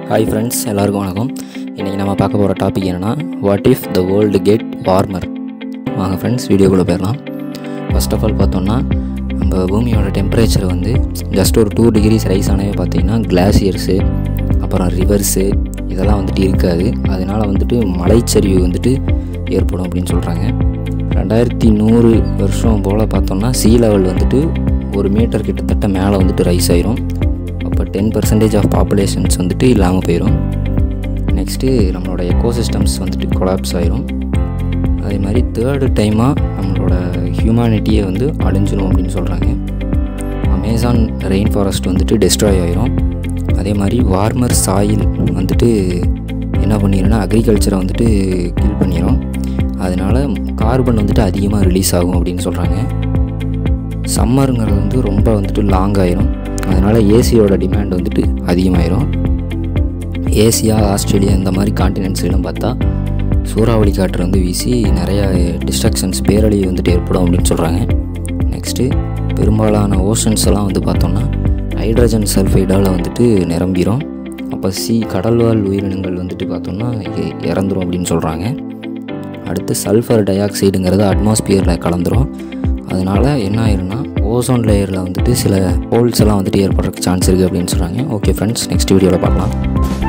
hi friends எல்லாருக்கும் வணக்கம் இன்றைக்கி நம்ம பார்க்க போகிற டாபிக் என்னென்னா what if the world get warmer வாங்க ஃப்ரெண்ட்ஸ் வீடியோக்குள்ளே போயிடலாம் ஃபர்ஸ்ட் ஆஃப் ஆல் பார்த்தோம்னா நம்ம பூமியோட டெம்பரேச்சர் வந்து ஜஸ்ட் ஒரு டூ டிகிரிஸ் ரைஸ் ஆனவே பார்த்தீங்கன்னா கிளாசியர்ஸு அப்புறம் ரிவர்ஸு இதெல்லாம் வந்துட்டு இருக்காது அதனால் வந்துட்டு மலைச்சரிவு வந்துட்டு ஏற்படும் அப்படின்னு சொல்கிறாங்க ரெண்டாயிரத்தி நூறு வருஷம் போல் பார்த்தோம்னா சீ லெவல் வந்துட்டு ஒரு மீட்டர் கிட்டத்தட்ட மேலே வந்துட்டு ரைஸ் ஆயிரும் அப்போ டென் பர்சன்டேஜ் ஆஃப் பாப்புலேஷன்ஸ் வந்துட்டு இல்லாமல் போயிடும் நெக்ஸ்ட்டு நம்மளோட எக்கோசிஸ்டம்ஸ் வந்துட்டு கொலாப்ஸ் ஆயிரும் அதே மாதிரி தேர்டு டைமாக நம்மளோட ஹியூமனிட்டியை வந்து அழிஞ்சிரும் அப்படின்னு சொல்கிறாங்க அமேசான் ரெயின் ஃபாரஸ்ட் வந்துட்டு டெஸ்ட்ராய் ஆயிரும் அதே மாதிரி வார்மர் சாயில் வந்துட்டு என்ன பண்ணிடும்னா அக்ரிகல்ச்சரை வந்துட்டு கில் பண்ணிடும் அதனால் கார்பன் வந்துட்டு அதிகமாக ரிலீஸ் ஆகும் அப்படின்னு சொல்கிறாங்க சம்மருங்கிறது வந்து ரொம்ப வந்துட்டு லாங் ஆயிரும் அதனால் ஏசியோட டிமாண்ட் வந்துட்டு அதிகமாயிரும் ஏசியா ஆஸ்திரேலியா இந்த மாதிரி காண்டினென்ட்ஸ்லாம் பார்த்தா சூறாவளி காற்று வந்து வீசி நிறையா டிஸ்ட்ரக்ஷன்ஸ் பேரழிவு வந்துட்டு ஏற்படும் அப்படின்னு சொல்கிறாங்க நெக்ஸ்ட்டு பெரும்பாலான ஓஷன்ஸ் எல்லாம் வந்து பார்த்தோம்னா ஹைட்ரஜன் சல்ஃபைடால் வந்துட்டு நிரம்பிடும் அப்போ சி கடல்வாழ் உயிரினங்கள் வந்துட்டு பார்த்தோம்னா இ- இறந்துரும் அப்படின்னு சொல்கிறாங்க அடுத்து சல்ஃபர் டை ஆக்சைடுங்கிறது அட்மாஸ்பியரில் கலந்துரும் அதனால் என்ன ஆயிரும்னா ஓசோன் லேயரில் வந்துட்டு சில ஹோல்ஸ் எல்லாம் வந்துட்டு ஏற்படுறதுக்கு சான்ஸ் இருக்குது அப்படின்னு சொல்கிறாங்க ஓகே ஃப்ரெண்ட்ஸ் நெக்ஸ்ட் வீடியோவில் பார்க்கலாம்